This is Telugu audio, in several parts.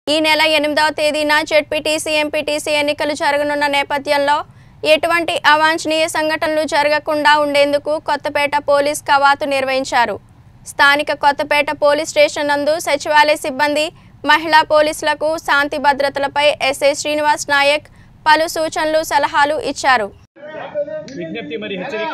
ఈ నెల ఎనిమిదవ తేదీన జెడ్పీటీసీ ఎంపీటీసీ ఎన్నికలు జరగనున్న నేపథ్యంలో ఎటువంటి అవాంఛనీయ సంఘటనలు జరగకుండా ఉండేందుకు కొత్తపేట పోలీస్ కవాతు నిర్వహించారు స్థానిక కొత్తపేట పోలీస్ స్టేషన్ నందు సచివాలయ సిబ్బంది మహిళా పోలీసులకు శాంతి భద్రతలపై ఎస్ఐ శ్రీనివాస్ నాయక్ పలు సూచనలు సలహాలు ఇచ్చారు విజ్ఞప్తి మరి హెచ్చరిక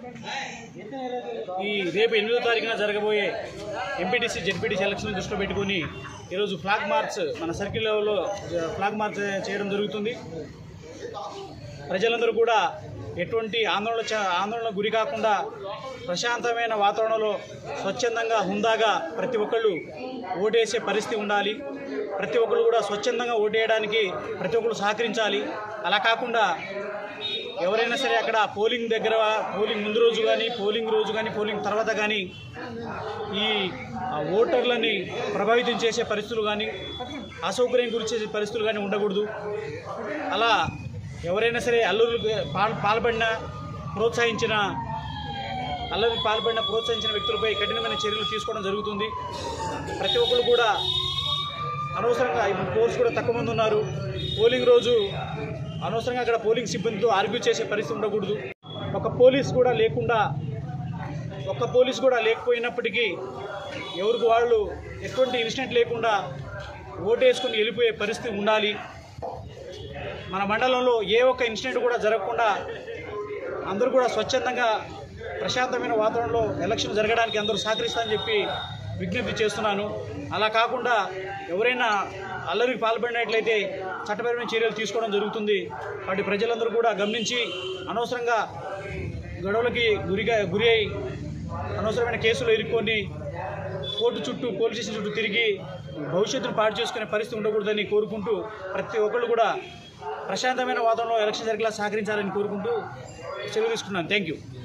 ఈ రేపు ఎనిమిదో తారీఖున జరగబోయే ఎంపీటీసీ జెడ్పీటీసీ ఎలక్షన్ దృష్టిలో పెట్టుకొని ఈరోజు ఫ్లాగ్ మార్చ్ మన సర్కిల్ లెవెల్లో జ- ఫ్లాగ్ మార్చ్ చేయడం జరుగుతుంది ప్రజలందరూ కూడా ఎటువంటి ఆందోళన చ- ఆందోళనకు గురి కాకుండా ప్రశాంతమైన వాతావరణంలో స్వచ్ఛందంగా హుందాగా ప్రతి ఒక్కళ్ళు ఓటేసే పరిస్థితి ఉండాలి ప్రతి ఒక్కళ్ళు కూడా స్వచ్ఛందంగా ఓటేయడానికి ప్రతి ఒక్కళ్ళు సహకరించాలి అలా కాకుండా ఎవరైనా సరే అక్కడ పోలింగ్ దగ్గర పోలింగ్ ముందు రోజు కానీ పోలింగ్ రోజు కానీ పోలింగ్ తర్వాత కానీ ఈ ఆ, ఓటర్లని ప్రభావితం చేసే పరిస్థితులు కానీ అసౌకర్యం గురి చేసే పరిస్థితులు కానీ ఉండకూడదు అలా ఎవరైనా సరే అల్లూరు పాల్ పాల్పడిన ప్రోత్సహించిన అల్లరి పాల్పడిన ప్రోత్సహించిన వ్యక్తులపై కఠినమైన చర్యలు తీసుకోవడం జరుగుతుంది ప్రతి ఒక్కరు కూడా అనవసరంగా ఇప్పుడు పోల్స్ కూడా తక్కువ మంది ఉన్నారు పోలింగ్ రోజు అనవసరంగా అక్కడ పోలింగ్ సిబ్బందితో ఆర్గ్యూ చేసే పరిస్థితి ఉండకూడదు ఒక పోలీస్ కూడా లేకుండా ఒక్క పోలీస్ కూడా లేకపోయినప్పటికీ ఎవరికి వాళ్ళు ఎటువంటి ఇన్సిడెంట్ లేకుండా ఓటేసుకుని వెళ్ళిపోయే పరిస్థితి ఉండాలి మన మండలంలో ఏ ఒక్క ఇన్సిడెంట్ కూడా జరగకుండా అందరూ కూడా స్వచ్ఛందంగా ప్రశాంతమైన వాతావరణంలో ఎలక్షన్ జరగడానికి అందరూ సహకరిస్తారని చెప్పి విజ్ఞప్తి చేస్తున్నాను అలా కాకుండా ఎవరైనా అల్లరికి పాల్పడినట్లయితే చట్టపరమైన చర్యలు తీసుకోవడం జరుగుతుంది వాటి ప్రజలందరూ కూడా గమనించి అనవసరంగా గొడవలకి గురిగా గురి అయి అనవసరమైన కేసులు ఇరుక్కొని కోర్టు చుట్టూ పోలీస్ స్టేషన్ చుట్టూ తిరిగి భవిష్యత్తును పాడు చేసుకునే పరిస్థితి ఉండకూడదని కోరుకుంటూ ప్రతి ఒక్కళ్ళు కూడా ప్రశాంతమైన వాతావరణంలో ఎలక్షన్ జరిగేలా సహకరించాలని కోరుకుంటూ సెలవు తీసుకున్నాను థ్యాంక్ యూ